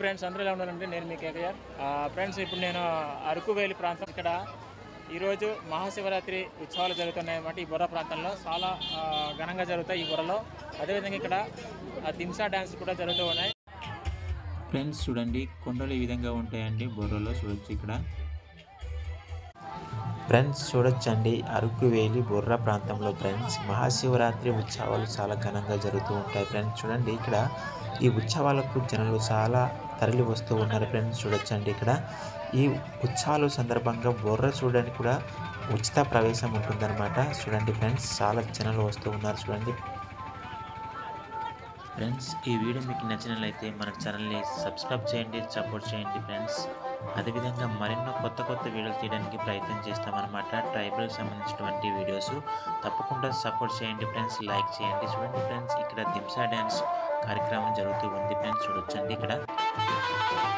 friends అందరూ ఎలా ఉన్నారంటే నేను మీ కేకేఆర్ ఫ్రెండ్స్ ఇప్పుడు నేను అరకు వేలి ప్రాంతం ఇక్కడ ఈరోజు మహాశివరాత్రి ఉత్సవాలు జరుగుతున్నాయి అన్నమాట ఈ బుర్ర ప్రాంతంలో చాలా ఆ, ఘనంగా జరుగుతాయి ఈ బుర్రలో అదేవిధంగా ఇక్కడ ఆ దింసా డ్యాన్స్ కూడా జరుగుతూ ఉన్నాయి ఫ్రెండ్స్ చూడండి కొండలు ఈ విధంగా ఉంటాయండి బొర్రలో చూడొచ్చు ఇక్కడ ఫ్రెండ్స్ చూడొచ్చండి అరకు వేలి బొర్ర ప్రాంతంలో ఫ్రెండ్స్ మహాశివరాత్రి ఉత్సవాలు చాలా ఘనంగా జరుగుతూ ఉంటాయి ఫ్రెండ్స్ చూడండి ఇక్కడ ఈ ఉత్సవాలకు జనాలు చాలా తరలి వస్తూ ఉన్నారు ఫ్రెండ్స్ చూడొచ్చండి ఇక్కడ ఈ ఉత్సవాల సందర్భంగా బొర్ర చూడడానికి కూడా ఉచిత ప్రవేశం ఉంటుందన్నమాట చూడండి ఫ్రెండ్స్ చాలా జనాలు వస్తూ ఉన్నారు చూడండి ఫ్రెండ్స్ ఈ వీడియో మీకు నచ్చినట్లయితే మన ఛానల్ని సబ్స్క్రైబ్ చేయండి సపోర్ట్ చేయండి ఫ్రెండ్స్ అదేవిధంగా మరెన్నో కొత్త కొత్త వీడియోలు తీయడానికి ప్రయత్నం చేస్తామన్నమాట ట్రైబల్ సంబంధించినటువంటి వీడియోస్ తప్పకుండా సపోర్ట్ చేయండి ఫ్రెండ్స్ లైక్ చేయండి చూడండి ఫ్రెండ్స్ ఇక్కడ దింసా డ్యాన్స్ కార్యక్రమం జరుగుతూ ఉంది ఫ్రెండ్స్ చూడొచ్చండి ఇక్కడ